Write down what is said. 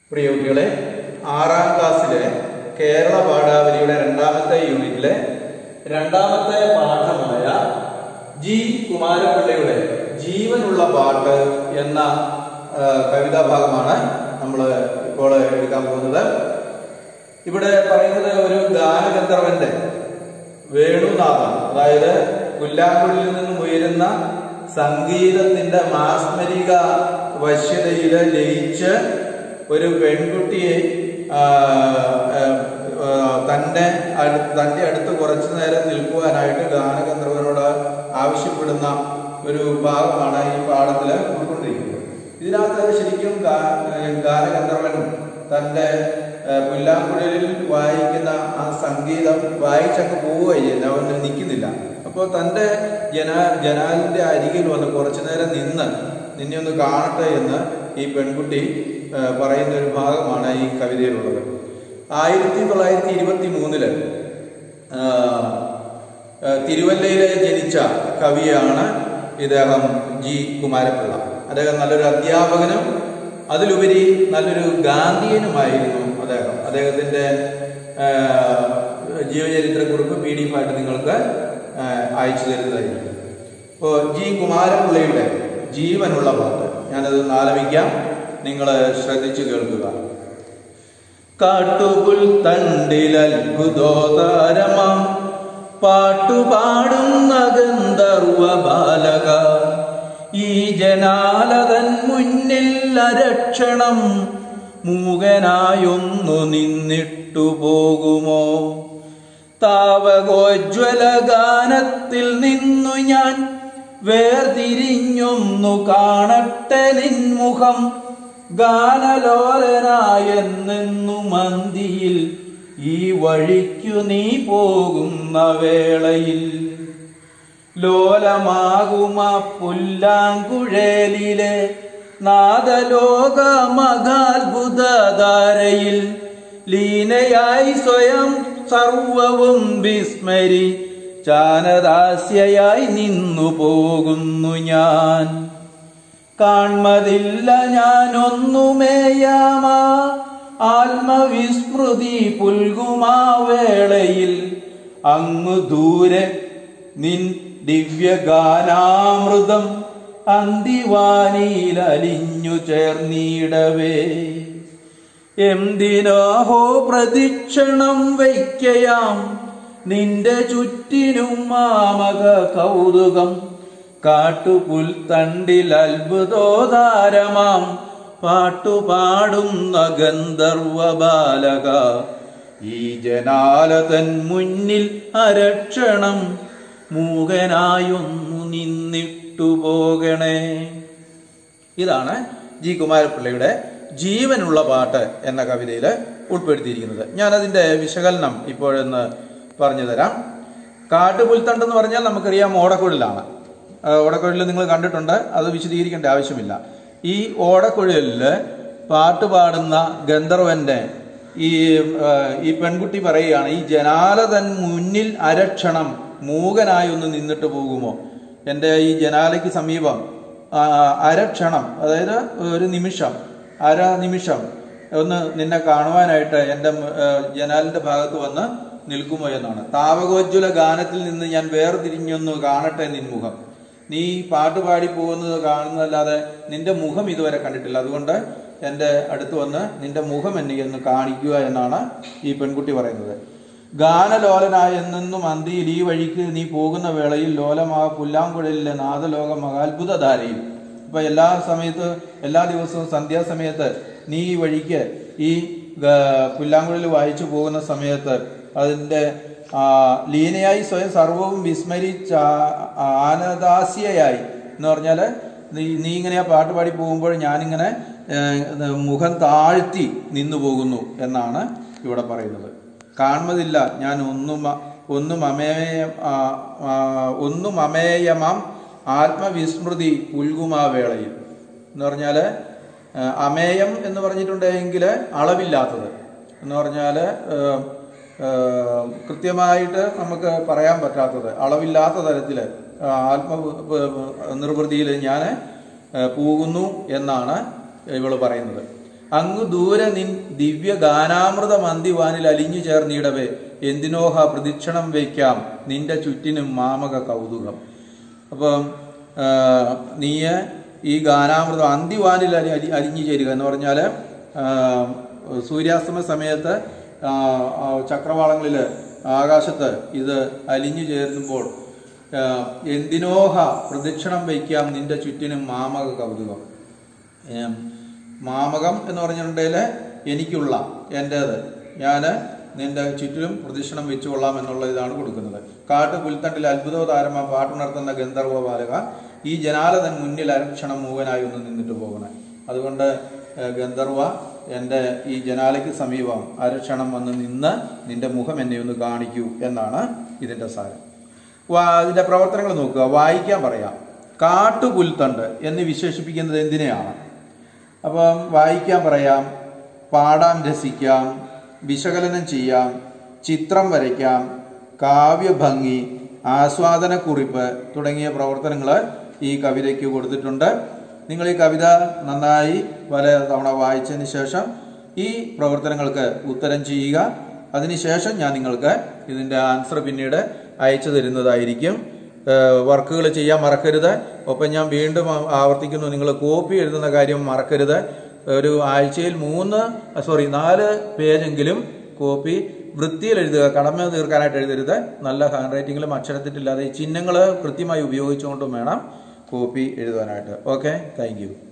പ്രിയ കുട്ടികളെ ആറാം ക്ലാസ്സിലെ കേരള പാഠാവലിയുടെ രണ്ടാമത്തെ യൂണിറ്റിലെ രണ്ടാമത്തെ പാഠമായ ജി കുമാരപിള്ളയുടെ ജീവനുള്ള പാട്ട് എന്ന ആ, കവിതാ ഭാഗമാണ് നമ്മൾ ഇപ്പോൾ എടുക്കാൻ പോകുന്നത് ഇവിടെ പറയുന്നത് ഒരു ഗാനഗന്ധർവന്റെ വേണുനാഥം അതായത് പുല്ലാങ്കുഴിൽ നിന്നും ഉയരുന്ന സംഗീതത്തിന്റെ മാസ്മരിക വശ്യതയിൽ ലയിച്ച് ഒരു പെൺകുട്ടിയെ ആ, ആ, ആ, തന്റെ അടു- തന്റെ അടുത്ത് കുറച്ചു നേരം നിൽക്കുവാനായിട്ട് ഗാനഗന്ധർവനോട് ആവശ്യപ്പെടുന്ന ഒരു ഭാഗമാണ് ഈ പാഠത്തിൽ ഉൾക്കൊണ്ടിരിക്കുന്നത് ഇതിനകത്ത് ശരിക്കും ഗാ- ഗാനഗന്ധർവൻ തന്റെ ഏഹ്, പുല്ലാങ്കുഴലിൽ വായിക്കുന്ന ആ സംഗീതം വായിച്ചങ്ങ് പോവുകയും ചെയ്യുന്നു അവൻ നിൽക്കുന്നില്ല അപ്പോൾ തന്റെ ജന ജനാലിന്റെ അരികിൽ വന്ന് കുറച്ചു നേരം നിന്ന് നിന്നെ ഒന്ന് കാണട്ടെ എന്ന് ഈ പെൺകുട്ടി ഏഹ്, പറയുന്ന ഒരു ഭാഗമാണ് ഈ കവിതയിലുള്ളത് ആയിരത്തി തൊള്ളായിരത്തി ഇരുപത്തി മൂന്നില് തിരുവല്ലയിലെ ജനിച്ച കവിയാണ് ഇദ്ദേഹം ജി കുമാരപിള്ള അദ്ദേഹം നല്ലൊരു അധ്യാപകനും അതിലുപരി നല്ലൊരു ഗാന്ധിയനുമായിരുന്നു അദ്ദേഹം അദ്ദേഹത്തിന്റെ ആ, ജീവചരിത്രക്കുറിപ്പ് പി ഡി എഫ് ആയിട്ട് നിങ്ങൾക്ക് ആ, അയച്ചു തരുന്നതായിരിക്കും ഇപ്പോൾ ജി കുമാരപിള്ളയുടെ ജീവനുള്ള പാട്ട് ഞാനത് ആലപിക്കാം നിങ്ങൾ ശ്രദ്ധിച്ചു കേൾക്കുക കാട്ടുപുൽ തണ്ടിലത്ഭുതോതാരമാം പാട്ടുപാടുന്ന ഗന്ധർവ ബാലക ഈ ജനാലതൻ മുന്നിൽ അരക്ഷണം മൂകനായൊന്നു നിന്നിട്ടു പോകുമോ താവകോജ്വല ഗാനത്തിൽ നിന്നു ഞാൻ വേർതിരിഞ്ഞൊന്നു കാണട്ടെ നിൻമുഖം ഗാനലോലനായെന്നു മന്തിയിൽ ഈ വഴിക്കു നീ പോകുന്ന വേളയിൽ ലോലമാകുമ പുല്ലാങ്കുഴലിലെ നാദലോക മകാത്ഭുതധാരയിൽ ലീനയായി സ്വയം സർവവും വിസ്മരി ചാനദാസ്യയായി നിന്നു പോകുന്നു ഞാൻ കാൺമതില്ല ഞാനൊന്നുമേയാമാ ആത്മവിസ്മൃതി പുൽകുമാ വേളയിൽ അങ്ങു ദൂരെ നിൻ ദിവ്യഗാനാമൃതം അന്തിവാനിയിൽ അലിഞ്ഞു ചേർന്നിടവേ എന്തിനാഹോ പ്രദക്ഷിണം വയ്ക്കയാം നിന്റെ ചുറ്റിനും മാമക കൗതുകം കാട്ടുപുൽ തണ്ടിൽ അത്ഭുതോദാരമാം പാട്ടുപാടുന്ന ഗന്ധർവ ബാലക ഈ ജനാലതൻ മുന്നിൽ അരക്ഷണം മൂകനായൊന്നു നിന്നിട്ടു പോകണേ ഇതാണ് ജി കുമാരപിള്ളയുടെ ജീവനുള്ള പാട്ട് എന്ന കവിതയിൽ ഉൾപ്പെടുത്തിയിരിക്കുന്നത് ഞാനതിൻ്റെ വിശകലനം ഇപ്പോഴൊന്ന് പറഞ്ഞു തരാം കാട്ടുപുൽത്തണ്ട് എന്ന് പറഞ്ഞാൽ നമുക്കറിയാം ഓടക്കുഴലാണ് ആ, ഓടക്കുഴലിൽ നിങ്ങൾ കണ്ടിട്ടുണ്ട് അത് വിശദീകരിക്കേണ്ട ആവശ്യമില്ല ഈ ഓടക്കുഴലിൽ പാട്ട് പാടുന്ന ഗന്ധർവന്റെ ഈ ആ, ഈ പെൺകുട്ടി പറയുകയാണ് ഈ ജനാല തൻ മുന്നിൽ അരക്ഷണം മൂകനായി ഒന്ന് നിന്നിട്ട് പോകുമോ എൻ്റെ ഈ ജനാലയ്ക്ക് സമീപം ആ, അരക്ഷണം അതായത് ഒരു നിമിഷം അര നിമിഷം ഒന്ന് നിന്നെ കാണുവാനായിട്ട് എൻ്റെ ആ, ജനാലിന്റെ ഭാഗത്ത് വന്ന് നിൽക്കുമോ എന്നാണ് താവകോജ്വല ഗാനത്തിൽ നിന്ന് ഞാൻ വേർതിരിഞ്ഞൊന്ന് കാണട്ടെ നിൻമുഖം നീ പാട്ട് പാടി പോകുന്നത് കാണുന്നതല്ലാതെ നിന്റെ മുഖം ഇതുവരെ കണ്ടിട്ടില്ല അതുകൊണ്ട് എൻ്റെ അടുത്ത് വന്ന് നിന്റെ മുഖം എന്നെ ഒന്ന് കാണിക്കുക എന്നാണ് ഈ പെൺകുട്ടി പറയുന്നത് ഗാനലോലനായ എന്നെന്നും അന്തിയിൽ ഈ വഴിക്ക് നീ പോകുന്ന വേളയിൽ ലോലമാ പുല്ലാങ്കുഴലിലെ നാദലോക മഹാത്ഭുതധാരയിൽ ഇപ്പൊ എല്ലാ സമയത്ത് എല്ലാ ദിവസവും സന്ധ്യാസമയത്ത് നീ ഈ വഴിക്ക് ഈ ഗ- പുല്ലാങ്കുഴൽ വായിച്ചു പോകുന്ന സമയത്ത് അതിന്റെ ആ, ലീനയായി സ്വയം സർവവും വിസ്മരിച്ച ആ- ആനദാസ്യയായി എന്ന് പറഞ്ഞാല് നീ നീ ഇങ്ങനെ ആ പാട്ട് പാടി പോകുമ്പോൾ ഞാനിങ്ങനെ ഏഹ്, മുഖം താഴ്ത്തി നിന്നു പോകുന്നു എന്നാണ് ഇവിടെ പറയുന്നത് കാണുന്നതില്ല ഞാൻ ഒന്നും ഒന്നും അമേയ ആ, ആ, ഒന്നും അമേയമാം ആത്മവിസ്മൃതി പുൽകുമാ വേളയിൽ എന്ന് പറഞ്ഞാല് ആ, അമേയം എന്ന് പറഞ്ഞിട്ടുണ്ടെങ്കിൽ അളവില്ലാത്തത് എന്ന് പറഞ്ഞാല് ഏഹ്, ഏഹ്, കൃത്യമായിട്ട് നമുക്ക് പറയാൻ പറ്റാത്തത് അളവില്ലാത്ത തരത്തില് ആ, ആത്മ നിർവൃതിയിൽ ഞാൻ പോകുന്നു എന്നാണ് ഇവള് പറയുന്നത് അങ്ങു ദൂരെ നിൻ ദിവ്യ ഗാനാമൃത മന്ദിവാനിൽ അലിഞ്ഞു ചേർന്നിടവേ എന്തിനോഹ പ്രദക്ഷിണം വയ്ക്കാം നിന്റെ ചുറ്റിനും മാമക കൗതുകം അപ്പം ആ, നീ ഈ ഗാനാമൃതം അന്തിവാനിൽ അലി അലി- അലിഞ്ഞു ചേരുക എന്ന് പറഞ്ഞാൽ സൂര്യാസ്തമയ സമയത്ത് ആ, ആ, ചക്രവാളങ്ങളില് ആകാശത്ത് ഇത് അലിഞ്ഞു ചേരുമ്പോൾ ആ, എന്തിനോഹ പ്രദക്ഷിണം വയ്ക്കാം നിന്റെ ചുറ്റിനും മാമക കൗതുകം ഏം, മാമകം എന്ന് പറഞ്ഞിട്ടുണ്ടെങ്കിൽ എനിക്കുള്ള എൻ്റേത് ഞാൻ നിന്റെ ചുറ്റിലും പ്രദക്ഷിണം വെച്ചുകൊള്ളാം എന്നുള്ള ഇതാണ് കൊടുക്കുന്നത് കാട്ടു പുൽത്തണ്ടിൽ അത്ഭുതോതാരമ പാട്ടുണർത്തുന്ന ഗന്ധർവ ബാലക ഈ ജനാലതൻ മുന്നിൽ അരക്ഷണം മൂവനായി ഒന്ന് നിന്നിട്ട് പോകണേ അതുകൊണ്ട് ഏഹ്, ഗന്ധർവ എൻ്റെ ഈ ജനാലയ്ക്ക് സമീപം അരക്ഷണം വന്ന് നിന്ന് നിന്റെ മുഖം എന്നെ ഒന്ന് കാണിക്കൂ എന്നാണ് ഇതിൻ്റെ സാരം വാ- ഇതിന്റെ പ്രവർത്തനങ്ങൾ നോക്കുക വായിക്കാൻ പറയാം കാട്ടുപുൽത്തണ്ട് എന്ന് വിശേഷിപ്പിക്കുന്നത് എന്തിനെയാണ് അപ്പം വായിക്കാൻ പറയാം പാടാൻ രസിക്കാം വിശകലനം ചെയ്യാം ചിത്രം വരയ്ക്കാം കാവ്യഭംഗി ആസ്വാദനക്കുറിപ്പ് തുടങ്ങിയ പ്രവർത്തനങ്ങൾ ഈ കവിതയ്ക്ക് കൊടുത്തിട്ടുണ്ട് നിങ്ങൾ ഈ കവിത നന്നായി പല തവണ വായിച്ചതിന് ശേഷം ഈ പ്രവർത്തനങ്ങൾക്ക് ഉത്തരം ചെയ്യുക അതിനുശേഷം ഞാൻ നിങ്ങൾക്ക് ഇതിന്റെ ആൻസർ പിന്നീട് അയച്ചു തരുന്നതായിരിക്കും വർക്കുകൾ ചെയ്യാൻ മറക്കരുത് ഒപ്പം ഞാൻ വീണ്ടും ആ- ആവർത്തിക്കുന്നു നിങ്ങൾ കോപ്പി എഴുതുന്ന കാര്യം മറക്കരുത് ഒരു ആഴ്ചയിൽ മൂന്ന് സോറി നാല് പേജെങ്കിലും കോപ്പി വൃത്തിയിൽ എഴുതുക കടമ തീർക്കാനായിട്ട് എഴുതരുത് നല്ല ഹാൻഡ് റൈറ്റിങ്ങിലും അക്ഷരത്തിട്ടില്ലാതെ ഈ ചിഹ്നങ്ങൾ കൃത്യമായി ഉപയോഗിച്ചുകൊണ്ടും വേണം കോപ്പി എഴുതാനായിട്ട് ഓക്കെ താങ്ക് യു